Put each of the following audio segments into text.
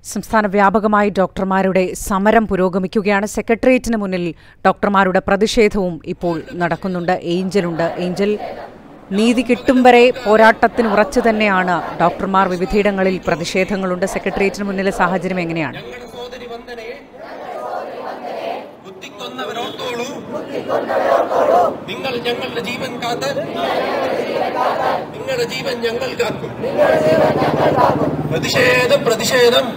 സംസ്ഥാന വ്യാപകമായി ഡോക്ടർമാരുടെ സമരം പുരോഗമിക്കുകയാണ് സെക്രട്ടേറിയറ്റിന് മുന്നിൽ ഡോക്ടർമാരുടെ പ്രതിഷേധവും ഇപ്പോൾ നടക്കുന്നുണ്ട് ഏഞ്ചലുണ്ട് ഏഞ്ചൽ നീതി കിട്ടും വരെ പോരാട്ടത്തിന് ഉറച്ചു തന്നെയാണ് ഡോക്ടർമാർ വിവിധയിടങ്ങളിൽ പ്രതിഷേധങ്ങളുണ്ട് സെക്രട്ടേറിയറ്റിന് മുന്നിലെ സാഹചര്യം എങ്ങനെയാണ് ഞങ്ങളുടെ സോദരി വന്ദനെ ബുദ്ധിക്കൊന്നവരോർത്തോളൂ നിങ്ങൾ ഞങ്ങളുടെ ജീവൻ കാത്ത് നിങ്ങളുടെ ജീവൻ ഞങ്ങൾ കാക്കും പ്രതിഷേധം പ്രതിഷേധം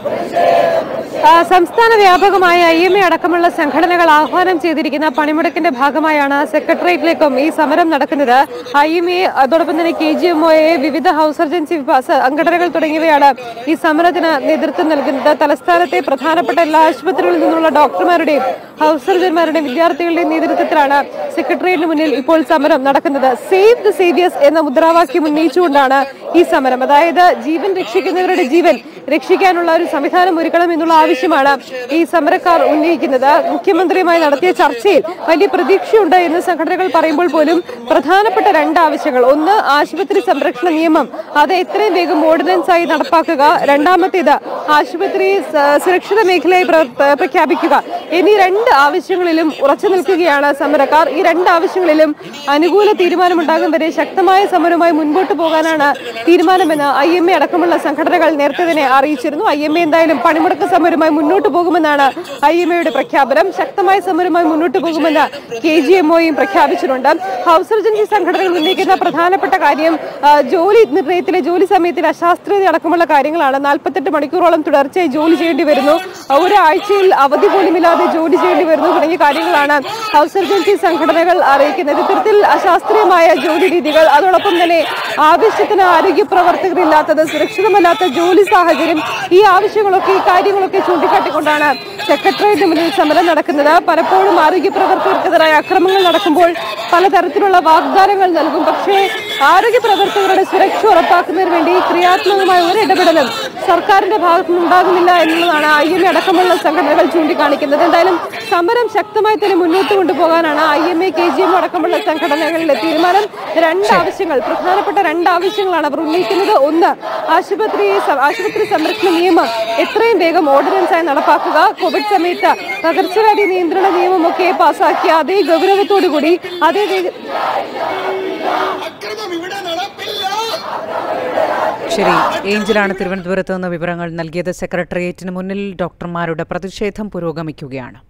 ആ, സംസ്ഥാന വ്യാപകമായ ഐ എം എ അടക്കമുള്ള സംഘടനകൾ ആഹ്വാനം ചെയ്തിരിക്കുന്ന പണിമുടക്കിന്റെ ഭാഗമായാണ് സെക്രട്ടേറിയറ്റിലേക്കും ഈ സമരം നടക്കുന്നത് ഐ എം എ അതോടൊപ്പം തന്നെ K G M O A വിവിധ ഹൗസ് സർജൻസി വിഭാ- സംഘടനകൾ തുടങ്ങിയവയാണ് ഈ സമരത്തിന് നേതൃത്വം നൽകുന്നത് തലസ്ഥാനത്തെ പ്രധാനപ്പെട്ട എല്ലാ ആശുപത്രികളിൽ നിന്നുള്ള ഡോക്ടർമാരുടെയും ഹൗസ് സർജന്മാരുടെയും വിദ്യാർത്ഥികളുടെയും നേതൃത്വത്തിലാണ് സെക്രട്ടേറിയറ്റിന് മുന്നിൽ ഇപ്പോൾ സമരം നടക്കുന്നത് സേവ് ദ സേവിയേഴ്സ് എന്ന മുദ്രാവാക്യം ഉന്നയിച്ചുകൊണ്ടാണ് ഈ സമരം അതായത് ജീവൻ രക്ഷിക്കുന്നവരുടെ ജീവൻ രക്ഷിക്കാനുള്ള ഒരു സംവിധാനം ഒരുക്കണം എന്നുള്ള ആവശ്യമാണ് ഈ സമരക്കാർ ഉന്നയിക്കുന്നത് മുഖ്യമന്ത്രിയുമായി നടത്തിയ ചർച്ചയിൽ വലിയ പ്രതീക്ഷയുണ്ട് എന്ന് സംഘടനകൾ പറയുമ്പോൾ പോലും പ്രധാനപ്പെട്ട രണ്ട് ആവശ്യങ്ങൾ ഒന്ന് ആശുപത്രി സംരക്ഷണ നിയമം അത് എത്രയും വേഗം ഓർഡിനൻസ് ആയി നടപ്പാക്കുക രണ്ടാമത്തേത് ആശുപത്രി സ- സുരക്ഷിത മേഖലയായി പ്ര- പ്ര- പ്രഖ്യാപിക്കുക എന്നീ രണ്ട് ആവശ്യങ്ങളിലും ഉറച്ചു നിൽക്കുകയാണ് സമരക്കാർ ഈ രണ്ട് ആവശ്യങ്ങളിലും അനുകൂല തീരുമാനമുണ്ടാകും വരെ ശക്തമായ സമരവുമായി മുൻപോട്ട് പോകാനാണ് തീരുമാനമെന്ന് ഐ എം എ അടക്കമുള്ള സംഘടനകൾ നേരത്തെ തന്നെ അറിയിച്ചിരുന്നു ഐ എം എ എന്തായാലും പണിമുടക്ക് സമരവുമായി മുന്നോട്ട് പോകുമെന്നാണ് ഐ എം എയുടെ പ്രഖ്യാപനം ശക്തമായ സമരവുമായി മുന്നോട്ട് പോകുമെന്ന് കെ ജി എം ഒയും പ്രഖ്യാപിച്ചിട്ടുണ്ട് ഹൗസ് സർജൻസി സംഘടനകൾ ഉന്നയിക്കുന്ന പ്രധാനപ്പെട്ട കാര്യം ആ, ജോലി നിർണയത്തിലെ ജോലി സമയത്തിൽ അശാസ്ത്രീയത അടക്കമുള്ള കാര്യങ്ങളാണ് നാൽപ്പത്തെട്ട് മണിക്കൂറോളം തുടർച്ചയായി ജോലി ചെയ്യേണ്ടി വരുന്നു ഒരാഴ്ചയിൽ അവധി പോലുമില്ലാതെ ജോലി ചെയ്യേണ്ടി വരുന്നു തുടങ്ങിയ കാര്യങ്ങളാണ് ഹൗസ് സർജൻസി സംഘടനകൾ അറിയിക്കുന്നത് ഇത്തരത്തിൽ അശാസ്ത്രീയമായ ജോലി രീതികൾ അതോടൊപ്പം തന്നെ ആവശ്യത്തിന് ആരോഗ്യ പ്രവർത്തകരില്ലാത്തത് സുരക്ഷിതമല്ലാത്ത ജോലി സാഹചര്യം ഈ ആവശ്യങ്ങളൊക്കെ ഈ കാര്യങ്ങളൊക്കെ ചൂണ്ടിക്കാട്ടിക്കൊണ്ടാണ് സെക്രട്ടേറിയറ്റിന് മുന്നിൽ സമരം നടക്കുന്നത് പലപ്പോഴും ആരോഗ്യ പ്രവർത്തകർക്കെതിരായ അക്രമങ്ങൾ നടക്കുമ്പോൾ പലതരത്തിലുള്ള വാഗ്ദാനങ്ങൾ നൽകും പക്ഷേ ആരോഗ്യ പ്രവർത്തകരുടെ സുരക്ഷ ഉറപ്പാക്കുന്നതിന് വേണ്ടി ക്രിയാത്മകമായ ഒരു ഇടപെടലും സർക്കാരിന്റെ ഭാഗത്തു നിന്നുണ്ടാകുന്നില്ല എന്നുള്ളതാണ് ഐ എം എ അടക്കമുള്ള സംഘടനകൾ ചൂണ്ടിക്കാണിക്കുന്നത് എന്തായാലും സമരം ശക്തമായി തന്നെ മുന്നോട്ട് കൊണ്ടുപോകാനാണ് I M A K G M അടക്കമുള്ള സംഘടനകളുടെ തീരുമാനം രണ്ട് ആവശ്യങ്ങൾ പ്രധാനപ്പെട്ട രണ്ട് ആവശ്യങ്ങളാണ് അവർ ഉന്നയിക്കുന്നത് ഒന്ന് ആശുപത്രി സ- ആശുപത്രി സംരക്ഷണ നിയമം എത്രയും വേഗം ഓർഡിനൻസായി നടപ്പാക്കുക കോവിഡ് സമയത്ത് പകർച്ചവ്യാധി നിയന്ത്രണ നിയമമൊക്കെ പാസാക്കിയ അതേ ഗൗരവത്തോടു കൂടി അതേ വേഗ- അക്രമം ഇവിടെ നടപ്പില്ല ശരി ഏഞ്ചലാണ് തിരുവനന്തപുരത്ത് നിന്ന് വിവരങ്ങൾ നൽകിയത് സെക്രട്ടേറിയറ്റിന് മുന്നിൽ ഡോക്ടർമാരുടെ പ്രതിഷേധം പുരോഗമിക്കുകയാണ്